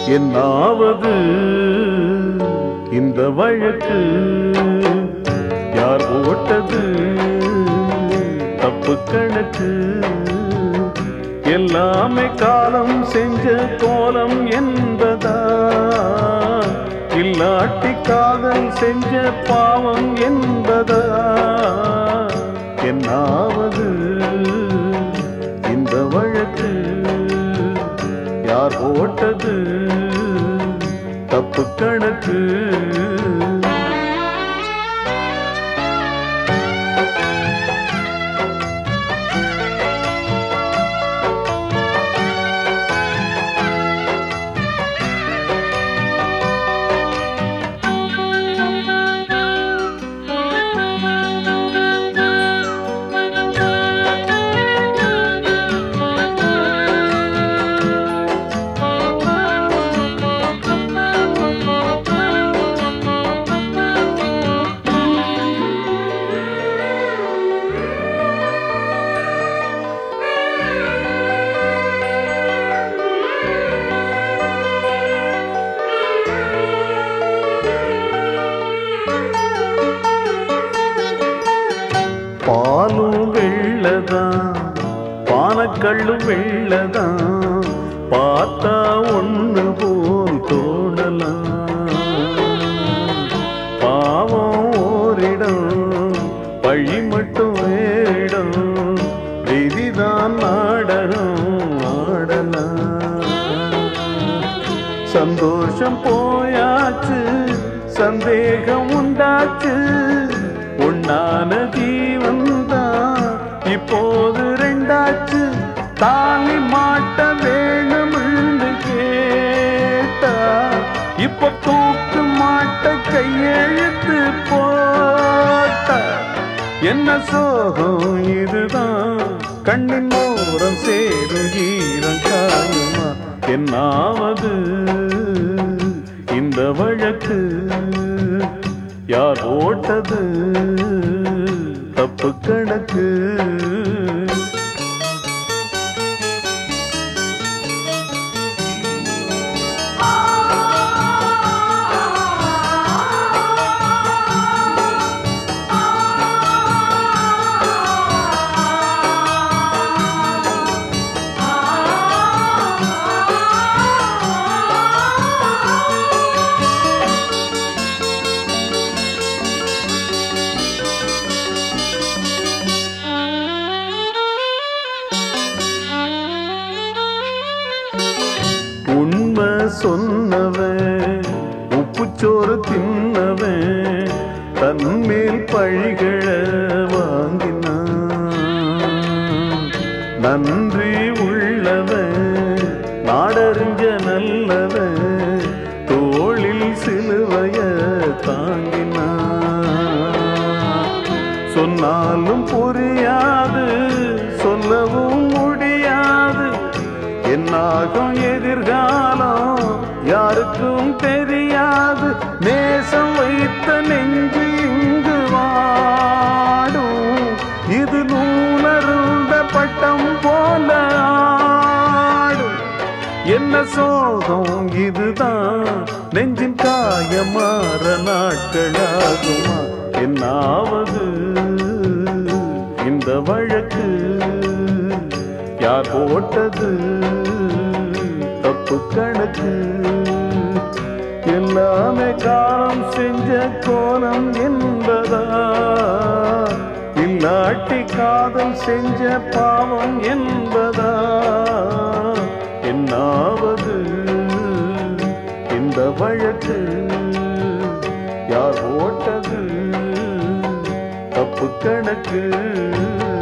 என்னாவது இந்த வழக்கு யார் ஓட்டது தப்பு கணக்கு எல்லாமே காலம் செஞ்ச கோலம் என்பதா இல்லாட்டி காதல் செஞ்ச பாவம் என்பதா என்னாவது இந்த வழக்கு யார் ஓட்டது தப்பு கணக்கு பாலும் வெள்ளதான் பானக்கள்ளும் வெள்ளதான் பார்த்தா ஒண்ணு போல் தோணலாம் பாவம் ஓரிடம் பழி மட்டும் வேடம் விதிதான் நாடகம் ஆடலாம் சந்தோஷம் போயாச்சு சந்தேகம் உண்டாச்சு உன்னான ஜீவன் தான் இப்போது ரெண்டாச்சு தாலி மாட்ட வேணும்னு கேட்டா இப்ப தூக்கு மாட்ட கையெழுத்து போட்டா என்ன சோகம் இதுதான் கண்ணின் ஓரம் சேரும் ஈரம் காயுமா என்னாவது இந்த வழக்கு யார் ஓட்டது தப்பு கணக்கு உண்மை சொன்னவன் உப்புச்சோறு தின்னவன் தன்மேல் பழிகளை வாங்கினான் நன்றி உள்ளவன் நாடறிஞ்ச நல்லவன் தோளில் சிலுவைய தாங்கினான் சொன்னாலும் புரியாது சொல்லவும் முடியாது என்னாகும் எதிர்காலம் யாருக்கும் தெரியாது நேசம் வைத்த நெஞ்சு இங்கு வாடும் இது நூலருந்த பட்டம் போல ஆடும் என்ன சோகம் இதுதான் நெஞ்சின் காயமாற நாட்களாகுமா என்னாவது இந்த வழக்கு யார் போட்டது தப்பு கணக்கு எல்லாமே காலம் செஞ்ச கோலம் என்பதா இல்லாட்டி காதல் செஞ்ச பாவம் என்பதா என்னாவது இந்த வழக்கு யார் ஓட்டது தப்பு கணக்கு